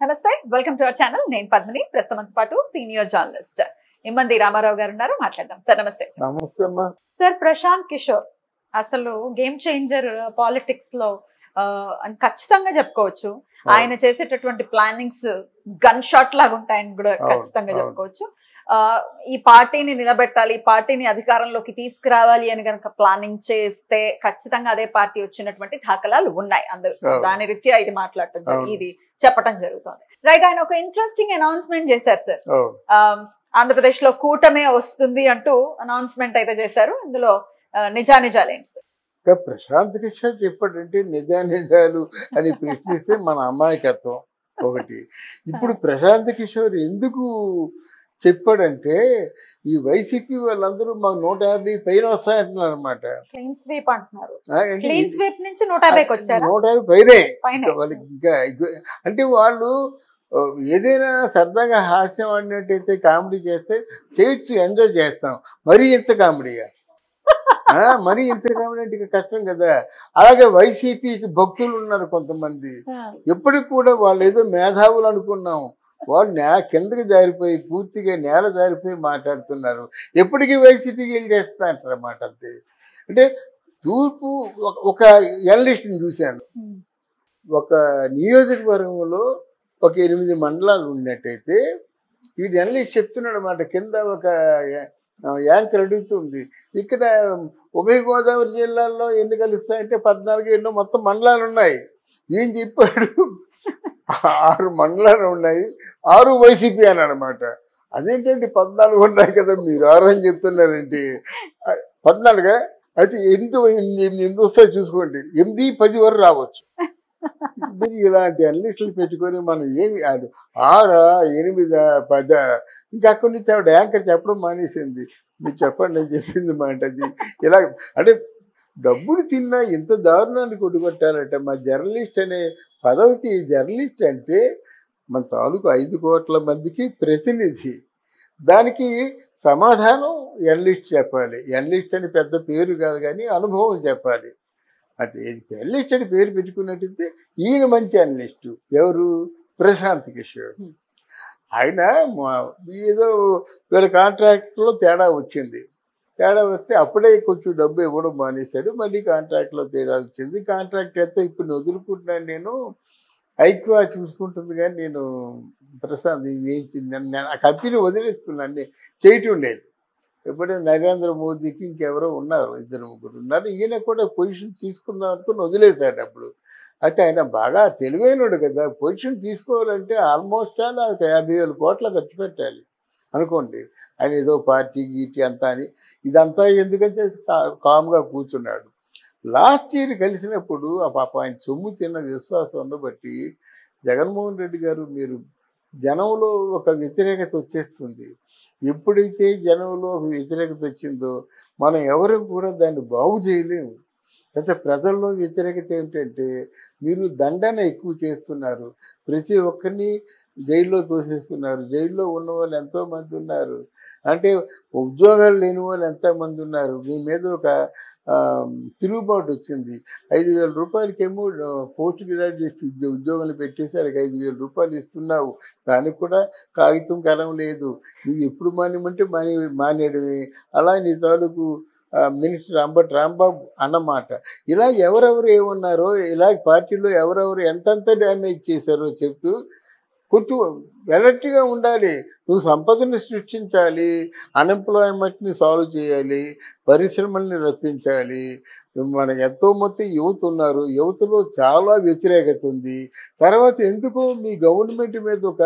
నమస్తే welcome to our channel నేను పద్మిని ప్రస్తుతం పాటు సీనియర్ జర్నలిస్ట్ ఇమ్మంది రామారావు గారు ఉన్నారు మాట్లాడదాం సార్ నమస్తే సార్ నమస్తే అమ్మా సార్ ప్రశాంత్ కిషోర్ అసలు గేమ్ చేంజర్ పాలిటిక్స్ లో ఆ, అని ఖచ్చితంగా చెప్పుకోవచ్చు ఆయన చేసేటటువంటి ప్లానింగ్స్ గన్ షాట్ లాగా ఉంటాయని కూడా అవును, ఖచ్చితంగా అవును. చెప్పుకోవచ్చు ఆ, ఈ పార్టీని నిలబెట్టాలి ఈ పార్టీని అధికారంలోకి తీసుకురావాలి అని కనుక ప్లానింగ్ చేస్తే ఖచ్చితంగా అదే పార్టీ వచ్చినటువంటి దాఖలాలు ఉన్నాయి అందరు అవును. దాని రీత్యా ఇది మాట్లాడటం జరి- అవును. ఇది చెప్పడం జరుగుతుంది రైట్ ఆయన ఒక ఇంట్రెస్టింగ్ అనౌన్స్మెంట్ చేశారు సార్ ఓ, ఆంధ్రప్రదేశ్ లో కూటమే వస్తుంది అంటూ అనౌన్స్మెంట్ అయితే చేశారు ఇందులో ఆ, నిజానిజాలేంటి సార్ ఇంకా ప్రశాంత్ కిషోర్ చెప్పాడంటే నిజా నిజాలు అని ప్రశ్నిస్తే మన అమాయకత్వం ఒకటి ఇప్పుడు ప్రశాంత్ కిషోర్ ఎందుకు చెప్పాడంటే ఈ వైసీపీ వాళ్ళందరూ మాకు నూట యాభై పైన వస్తాయంటున్నారు అనమాట క్లీన్ స్వీప్ అంటున్నారు క్లీన్ స్వీప్ నుంచి నూట యాభైకి వచ్చారా నూట యాభై పైనే పైన ఇంకా వాళ్ళకి ఇంకా ఎక్కువ- అంటే వాళ్ళు ఆ, ఏదైనా సరదాగా హాస్యం ఆడినట్టయితే కామెడీ చేస్తే చేయొచ్చు ఎంజాయ్ చేస్తాం మరీ ఇంత కామెడీగా ఆ, మరీ ఇంత కామెడీ అంటే ఇక కష్టం కదా అలాగే వైసీపీకి భక్తులు ఉన్నారు కొంతమంది ఎప్పటికి కూడా వాళ్ళు ఏదో మేధావులు అనుకున్నాం వాళ్ళు నే కిందకి జారిపోయి పూర్తిగా నేల జారిపోయి మాట్లాడుతున్నారు ఎప్పటికీ వైసీపీకి వెళ్ళి చేస్తా అంటారు అన్నమాట అంతే అంటే తూర్పు ఒక- ఒక ఎనలిస్ట్ని చూశాను ఉమ్. ఒక నియోజకవర్గంలో ఒక ఎనిమిది మండలాలు ఉన్నట్టయితే ఈ అనలిస్ట్ చెప్తున్నాడు అనమాట కింద ఒక యా- యాంకర్ అడుగుతుంది ఇక్కడ ఉభయ గోదావరి జిల్లాల్లో ఎన్ని కలుస్తాయంటే పద్నాలుగు ఎన్నో మొత్తం మండలాలు ఉన్నాయి ఏం చెప్పాడు ఆరు మండలాలు ఉన్నాయి ఆరు వైసీపీ అని అనమాట అదేంటంటే పద్నాలుగు ఉన్నాయి కదా మీరు ఆరు అని చెప్తున్నారంటే ఆ, పద్నాలుగా అయితే ఎనిమిది ఎనిమిది ఎనిమిది వస్తాయి చూసుకోండి ఎనిమిది పది వరకు రావచ్చు మీరు ఇలాంటి అన్లిస్టులు పెట్టుకొని మనం ఏమి ఆడు ఆరా ఎనిమిదా పదా ఇంకా అక్కడి నుంచి ఆవిడ యాంకర్ చెప్పడం మానేసింది మీరు చెప్పండి నేను చెప్పింది మాట అది ఇలా అంటే డబ్బులు తిన్నా ఇంత దారుణాన్ని కొట్టుకొట్టాలంటే మా జర్నలిస్ట్ అనే పదవికి జర్నలిస్ట్ అంటే మన తాలూకు ఐదు కోట్ల మందికి ప్రతినిధి దానికి సమాధానం ఎన్లిస్ట్ చెప్పాలి ఎన్లిస్ట్ అని పెద్ద పేరు కాదు కానీ అనుభవం చెప్పాలి అది ఎన్లిస్ట్ అని పేరు పెట్టుకున్నట్టయితే ఈయన మంచి అనలిస్టు ఎవరు ప్రశాంత్ కిషోర్ ఆయన మా- ఏదో వీళ్ళ కాంట్రాక్ట్లో తేడా వచ్చింది తేడా వస్తే అప్పుడే కొంచెం డబ్బు ఇవ్వడం మానేశాడు మళ్ళీ కాంట్రాక్ట్లో తేడా వచ్చింది కాంట్రాక్ట్ అయితే ఇప్పుడు నేను వదులుకుంటున్నాను నేను ఐక్యా చూసుకుంటుంది కానీ నేను ప్రశాంత్ ఇది ఏం చే- నేను- నేను ఆ కంపెనీ వదిలేస్తున్నాను నేను చేయటం లేదు ఎప్పుడైతే నరేంద్ర మోదీకి ఇంకెవరో ఉన్నారు ఇద్దరు ముగ్గురు ఉన్నారు ఈయన కూడా పొజిషన్ తీసుకుందాం అనుకుని వదిలేశాడు అప్పుడు అయితే ఆయన బాగా తెలివైనడు కదా పొజిషన్ తీసుకోవాలంటే ఆల్మోస్ట్ ఆల్ ఒక యాభై వేల కోట్ల ఖర్చు పెట్టాలి అనుకోండి ఆయన ఏదో పార్టీ గీటీ అంతా అని ఇదంతా ఎందుకంటే కా- కామ్గా కూర్చున్నాడు లాస్ట్ ఇయర్ కలిసినప్పుడు ఆ పాప ఆయన సొమ్ము తిన్న విశ్వాసం బట్టి జగన్మోహన్ రెడ్డి గారు మీరు జనంలో ఒక వ్యతిరేకత వచ్చేస్తుంది ఎప్పుడైతే జనంలో ఒక వ్యతిరేకత వచ్చిందో మనం ఎవరు కూడా దాన్ని బాగు చేయలేము అయితే ప్రజల్లో వ్యతిరేకత ఏంటంటే మీరు దండన ఎక్కువ చేస్తున్నారు ప్రతి ఒక్కరిని జైల్లో తోసేస్తున్నారు జైల్లో ఉన్న వాళ్ళు ఎంతో మంది ఉన్నారు అంటే ఉద్యోగాలు లేని వాళ్ళు ఎంతమంది ఉన్నారు మీ మీద ఒక ఆ, తిరుగుబాటు వచ్చింది ఐదు వేల రూపాయలకేమో పోస్ట్ గ్రాడ్యుయేట్ ఉద్యో ఉద్యోగాలు పెట్టేసి వాళ్ళకి ఐదు వేల రూపాయలు ఇస్తున్నావు దానికి కూడా కాగితం కలం లేదు నువ్వు ఎప్పుడు మానేమంటే మానే మానేయడమే అలా నీ తాలూకు ఆ, మినిస్టర్ అంబటి రాంబాబు అన్నమాట ఇలా ఎవరెవరు ఏమన్నారో ఇలా పార్టీలో ఎవరెవరు ఎంతెంత డ్యామేజ్ చేశారో చెప్తూ కొంచెం వెలట్గా ఉండాలి నువ్వు సంపదను సృష్టించాలి అన్ఎంప్లాయ్మెంట్ని సాల్వ్ చేయాలి పరిశ్రమల్ని రప్పించాలి మనకి ఎంతో మంది యువత ఉన్నారు యువతలో చాలా వ్యతిరేకత ఉంది తర్వాత ఎందుకో మీ గవర్నమెంట్ మీద ఒక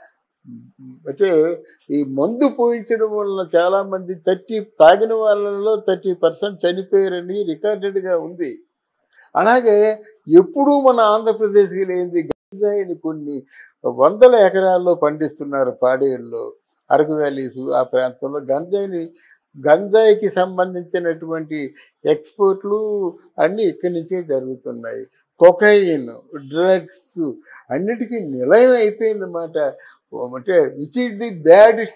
అంటే ఈ మందు పోయించడం వల్ల చాలా మంది థర్టీ తాగిన వాళ్ళలో థర్టీ పర్సెంట్ చనిపోయారని రికార్డెడ్గా ఉంది అలాగే ఎప్పుడూ మన ఆంధ్రప్రదేశ్కి లేనిది గంజాయిని కొన్ని వందల ఎకరాల్లో పండిస్తున్నారు పాడేరులో అరకు వ్యాలీస్ ఆ ప్రాంతంలో గంజాయిని గంజాయికి సంబంధించినటువంటి ఎక్స్పోర్ట్లు అన్నీ ఇక్కడి నుంచే జరుగుతున్నాయి కొకైన్ డ్రగ్స్ అన్నిటికీ నిలయం అయిపోయిందన్నమాట అంటే which is the bad state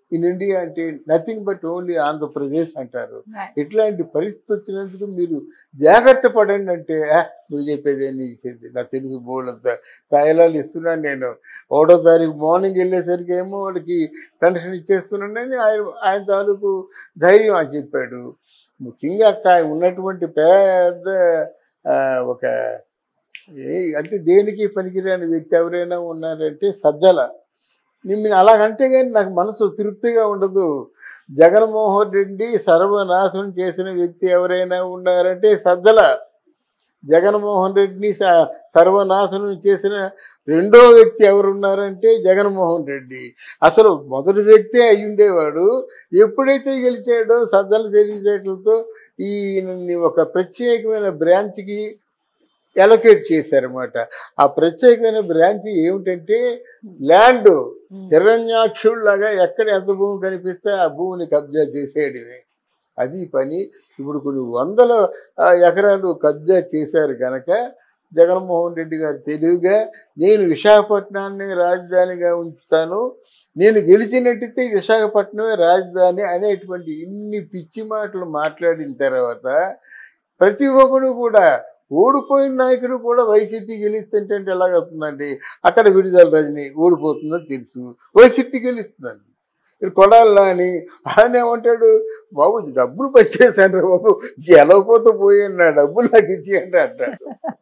in India అంటే నథింగ్ బట్ ఓన్లీ ఆంధ్రప్రదేశ్ అంటారు Right. ఇట్లాంటి పరిస్థితి వచ్చినందుకు మీరు జాగ్రత్త పడండి అంటే "ఆ, నువ్వు చెప్పేది నీకు తెలియదు. నాకు తెలుసు బోర్డంతా తాయిలాలు ఇస్తున్నాను నేను ఒకటో తారీఖు మార్నింగ్ వెళ్ళేసరికి ఏమో వాళ్ళకి పెన్షన్ ఇచ్చేస్తున్నానని ఆయన ఆయన తాలూకు ధైర్యం అని చెప్పాడు ముఖ్యంగా అక్కడ ఆయన ఉన్నటువంటి పెద్ద ఆ, ఒక ఏ అంటే దేనికి పనికిరాని వ్యక్తి ఎవరైనా ఉన్నారంటే సజ్జల నేను అలాగంటే కానీ నాకు మనసు తృప్తిగా ఉండదు జగన్మోహన్ రెడ్డి సర్వనాశనం చేసిన వ్యక్తి ఎవరైనా ఉన్నారంటే సజ్జల జగన్మోహన్ రెడ్డిని స- సర్వనాశనం చేసిన రెండో వ్యక్తి ఎవరున్నారంటే జగన్మోహన్ రెడ్డి అసలు మొదటి వ్యక్తి అయి ఉండేవాడు ఎప్పుడైతే గెలిచాడో సజ్జల తెలివితేటలతో ఈ ఒక ప్రత్యేకమైన బ్రాంచ్కి ఎలొకేట్ చేశారన్నమాట ఆ ప్రత్యేకమైన బ్రాంచ్ ఏమిటంటే ల్యాండ్ Hmm. హిరణ్యాక్షుల్లాగా ఎక్కడ ఎంత భూమి కనిపిస్తే ఆ భూమిని కబ్జా చేసేయడమే అది పని ఇప్పుడు కొన్ని వందల ఆ, ఎకరాలు కబ్జా చేశారు కనుక జగన్మోహన్ రెడ్డి గారు తెలివిగా నేను విశాఖపట్నాన్ని రాజధానిగా ఉంచుతాను నేను గెలిచినట్టయితే విశాఖపట్నమే రాజధాని అనేటువంటి ఇన్ని పిచ్చి మాటలు మాట్లాడిన తర్వాత ప్రతి ఒక్కడు కూడా ఓడిపోయిన నాయకుడు కూడా వైసీపీ గెలుస్తుంటే ఎలాగవుతుందండి అక్కడ విడుదల రజని ఓడిపోతుందని తెలుసు వైసీపీ గెలుస్తుందండి ఇక్కడ కొడాలి అని ఆయన ఏమంటాడు బాబు డబ్బులు పనిచేశాను రా బాబు గెలవకపోతే పోయాను నా డబ్బులు నాకు ఇచ్చేయండి అంటాడు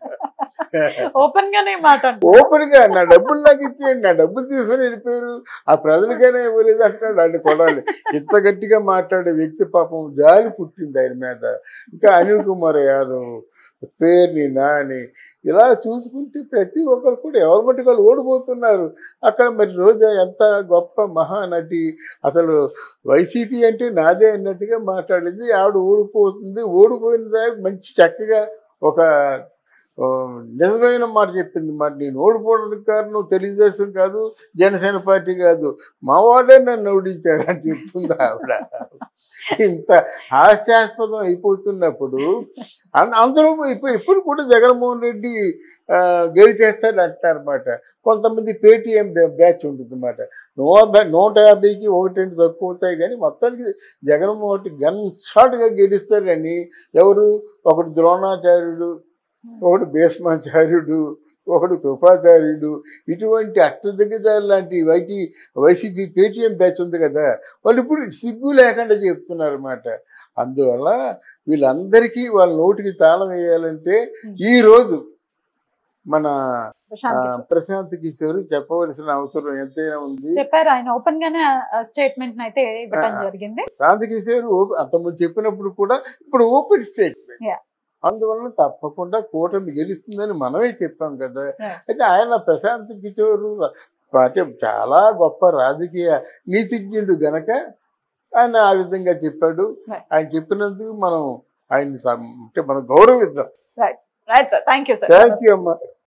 ఓపెన్ గానే మాట అంటారు. ఓపెన్ గా నా డబ్బులు నాకు ఇచ్చేయండి నా డబ్బులు తీసుకొని వెళ్ళిపోయారు ఆ ప్రజలకైనా ఇవ్వలేదు అంటాడు ఆయన కొడాలి ఇంత గట్టిగా మాట్లాడే వ్యక్తి పాపం జాలి పుట్టింది ఆయన మీద ఇంకా అనిల్ కుమార్ యాదవ్ పేరుని నాని ఇలా చూసుకుంటే ప్రతి ఒక్కరు కూడా ఎవరి మట్టుకు వాళ్ళు ఓడిపోతున్నారు అక్కడ మరి రోజా ఎంత గొప్ప మహానటి అసలు వైసీపీ అంటే నాదే అన్నట్టుగా మాట్లాడింది ఆవిడ ఓడిపోతుంది ఓడిపోయిన దానికి మంచి చక్కగా ఒక ఆ, నిజమైన మాట చెప్పింది మాట నేను ఓడిపోవడానికి కారణం తెలుగుదేశం కాదు జనసేన పార్టీ కాదు మా వాళ్ళే నన్ను ఓడించారు అని చెప్తుంది ఆవిడ ఇంత హాస్యాస్పదం అయిపోతున్నప్పుడు అం- అందరూ ఇప్పుడు ఇప్పుడు కూడా జగన్మోహన్ రెడ్డి ఆ, గెలిచేస్తాడు అంటారన్నమాట కొంతమంది పేటీఎం బ్యాచ్ ఉంటుంది అన్నమాట నూట నూట యాభైకి ఒకటి రెండు తక్కువ అవుతాయి కానీ మొత్తానికి జగన్మోహన్ రెడ్డి గన్ షాట్గా గెలుస్తారు కానీ ఎవరు ఒకటి ద్రోణాచార్యుడు ఒకడు భీష్మాచార్యుడు ఒకడు కృపాచార్యుడు ఇటువంటి అష్టదిగ్గజాలు లాంటి వైటి వైసీపీ పేటీఎం బ్యాచ్ ఉంది కదా వాళ్ళు ఇప్పుడు సిగ్గు లేకుండా చెప్తున్నారు అనమాట అందువల్ల వీళ్ళందరికీ వాళ్ళ నోటికి తాళం వేయాలంటే ఈ రోజు మన ఆ, ప్రశాంత్ కిషోర్. ప్రశాంత్ కిషోర్ చెప్పవలసిన అవసరం ఎంతైనా ఉంది చెప్పారు ఆయన ఓపెన్ గానే స్టేట్మెంట్ అయితే ఇవ్వడం ఆ. జరిగింది శాంతి కిషోర్ ఓపె- అంతకుముందు చెప్పినప్పుడు కూడా ఇప్పుడు ఓపెన్ స్టేట్మెంట్ Yeah. అందువలన తప్పకుండా కూటమి గెలుస్తుందని మనమే చెప్పాం కదా Right. అయితే ఆయన ప్రశాంత్ కిషోర్ అంటే చాలా గొప్ప రాజకీయ నీతిజ్ఞుడు గనక ఆయన ఆ విధంగా చెప్పాడు Right. ఆయన చెప్పినందుకు మనం ఆయన అంటే మనం గౌరవిద్దాం right right sir thank you sir thank you అమ్మా